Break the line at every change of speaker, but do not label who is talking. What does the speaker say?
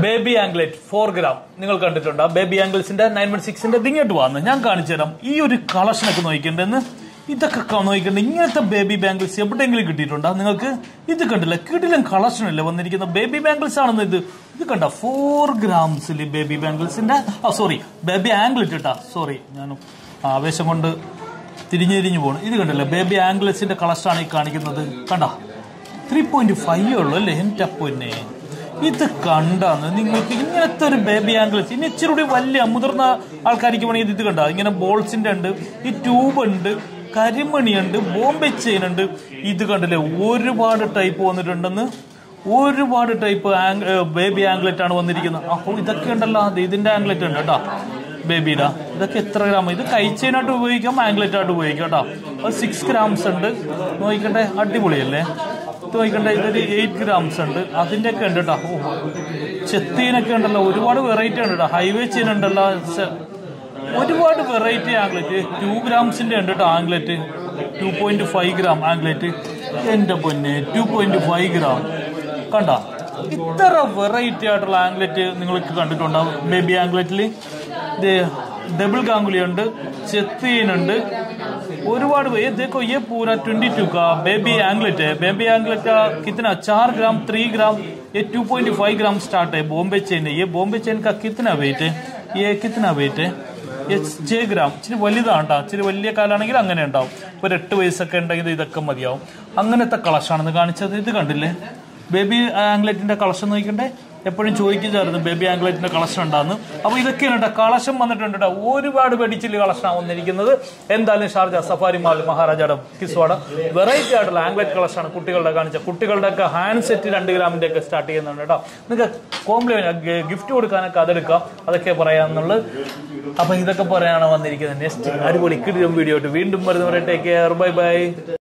baby ആംഗ്ലേറ്റ് four gram നിങ്ങൾ കണ്ടിട്ടുണ്ടോ baby ആംഗിൾസിന്റെ നയൻ വൺ സിക്സിന്റെ ഇങ്ങോട്ട് വന്ന് ഞാൻ കാണിച്ചു തരാം ഈ ഒരു കളക്ഷനൊക്കെ നോക്കിയിട്ടുണ്ടെന്ന് ഇതൊക്കെ ക- നോക്കിയിട്ടുണ്ട് ഇങ്ങനത്തെ ബേബി ബാംഗിൾസ് എവിടെയെങ്കിലും കിട്ടിയിട്ടുണ്ടോ നിങ്ങൾക്ക് ഇത് കണ്ടില്ല കിടിലൻ കളക്ഷൻ അല്ലേ വന്നിരിക്കുന്ന ബേബി ബാംഗിൾസ് ആണെന്ന് ഇത് ഇത് കണ്ട ഫോർ ഗ്രാംസിൽ ബേബി ബാംഗിൾസിന്റെ ആ സോറി ബേബി ആംഗ്ലറ്റ് ഇട്ടാ സോറി ഞാൻ ആവേശം കൊണ്ട് തിരിഞ്ഞു തിരിഞ്ഞു പോകണം ഇത് കണ്ടില്ല ബേബി ആംഗിൾസിന്റെ കളക്ഷൻ ആണ് ഈ കാണിക്കുന്നത് കണ്ട ത്രീ പോയിന്റ് ഫൈവ് ഉള്ളു അല്ലേ എൻ്റെ പൊന്നെ ഇത് കണ്ടാന്ന് നിങ്ങൾക്ക് ഇങ്ങനത്തെ ഒരു ബേബി ആംഗിൾസ് ഇനി ഇച്ചിരി കൂടി വലിയ മുതിർന്ന ആൾക്കാർക്ക് വേണമെങ്കിൽ ഇത് കണ്ട ഇങ്ങനെ ബോൾസിന്റെ ഉണ്ട് ഈ ട്യൂബ് ഉണ്ട് കരിമണിയുണ്ട് ബോംബെ ചെയിൻ ഉണ്ട് ഇത് കണ്ടില്ലേ ഒരുപാട് ടൈപ്പ് വന്നിട്ടുണ്ടെന്ന് ഒരുപാട് ടൈപ്പ് ബേബി ആംഗ്ലറ്റ് ആണ് വന്നിരിക്കുന്നത് അപ്പോൾ ഇതൊക്കെ ഉണ്ടല്ലോ അത് ഇതിന്റെ ആംഗ്ലറ്റ് ഉണ്ട് കേട്ടോ ബേബിയുടെ ഇതൊക്കെ എത്ര ഗ്രാം ഇത് കൈച്ചെയിനായിട്ട് ഉപയോഗിക്കാം ആംഗ്ലറ്റ് ആയിട്ട് ഉപയോഗിക്കാം കേട്ടോ അത് സിക്സ് ഗ്രാംസ് ഉണ്ട് നോക്കണ്ടേ അടിപൊളിയല്ലേ ഇത് നോക്കണ്ടേ ഇതൊരു എയ്റ്റ് ഗ്രാംസ് ഉണ്ട് അതിന്റെ ഒക്കെ ഉണ്ട് കേട്ടോ ഓ ചെത്തീനൊക്കെ ഉണ്ടല്ലോ ഒരുപാട് വെറൈറ്റി ഉണ്ട് കേട്ടോ ഹൈവേ ചെയിൻ ഉണ്ടല്ലോ സ- ഒരുപാട് വെറൈറ്റി ആംഗ്ലറ്റ് ടു ഗ്രാംസിന്റെ ഉണ്ട് കേട്ടോ anklet two point five gram anklet എന്റെ പൊന്നെ ടു പോയിന്റ് ഫൈവ് ഗ്രാം കണ്ട ഇത്ര വെറൈറ്റി ആയിട്ടുള്ള ആംഗ്ലറ്റ് നിങ്ങൾക്ക് കണ്ടിട്ടുണ്ടാവും ബേബി ആംഗ്ലറ്റിൽ ഇത് ഡബിൾ ഗാംഗുലി ഉണ്ട് ചെത്തീനുണ്ട് ഒരുപാട് ये देखो ये पूरा 22 का बेबी एंगलेट है बेबी एंगलेट का कितना चार ग्राम थ्री ग्राम ये 2.5 ग्राम स्टार्ट है बॉम्बे चेन है ये बॉम्बे चेन का कितना वेट है ये कितना वेट है ये छः ഗ്രാം ഇച്ചിരി വലുതാണ് കേട്ടോ ഇച്ചിരി വലിയ കാലാണെങ്കിൽ അങ്ങനെ ഉണ്ടാവും ഒരു എട്ട് വയസ്സൊക്കെ ഉണ്ടെങ്കിൽ ഇതൊക്കെ മതിയാവും അങ്ങനത്തെ കളക്ഷാണെന്ന് കാണിച്ചത് ഇത് കണ്ടില്ലേ ബേബി ആംഗ്ലറ്റിന്റെ കളക്ഷൻ നോക്കിക്കണ്ടേ എപ്പോഴും ചോദിക്കുമായിരുന്നു ബേബി ആംഗ്ലറ്റിന്റെ കളക്ഷൻ ഉണ്ടാന്ന് അപ്പൊ ഇതൊക്കെയാണ് കേട്ടോ കളക്ഷൻ വന്നിട്ടുണ്ട് കേട്ടോ ഒരുപാട് വെടിച്ചില് കളക്ഷനാണ് വന്നിരിക്കുന്നത് എന്തായാലും ഷാർജ സഫാരി മാൾ മഹാരാജയുടെ കിസ്വാട വെറൈറ്റി ആയിട്ടുള്ള ആംഗ്ലറ്റ് കളക്ഷൻ ആണ് കുട്ടികളുടെ കാണിച്ച കുട്ടികളുടെ ഒക്കെ ഹാൻഡ് സെറ്റ് രണ്ട് ഗ്രാമിന്റെ ഒക്കെ സ്റ്റാർട്ട് ചെയ്യുന്നുണ്ട് കേട്ടോ നിങ്ങൾക്ക് കോംപ്ലിമെന്റ് ഗിഫ്റ്റ് കൊടുക്കാനൊക്കെ അതെടുക്കാം അതൊക്കെ പറയാന്നുള്ളത് അപ്പൊ ഇതൊക്കെ പറയാനാണ് വന്നിരിക്കുന്നത് നെക്സ്റ്റ് അടിപൊളി കിടിലും വീഡിയോ വീണ്ടും വരുന്നവരെ ടേക്ക് കെയർ ബൈ ബൈ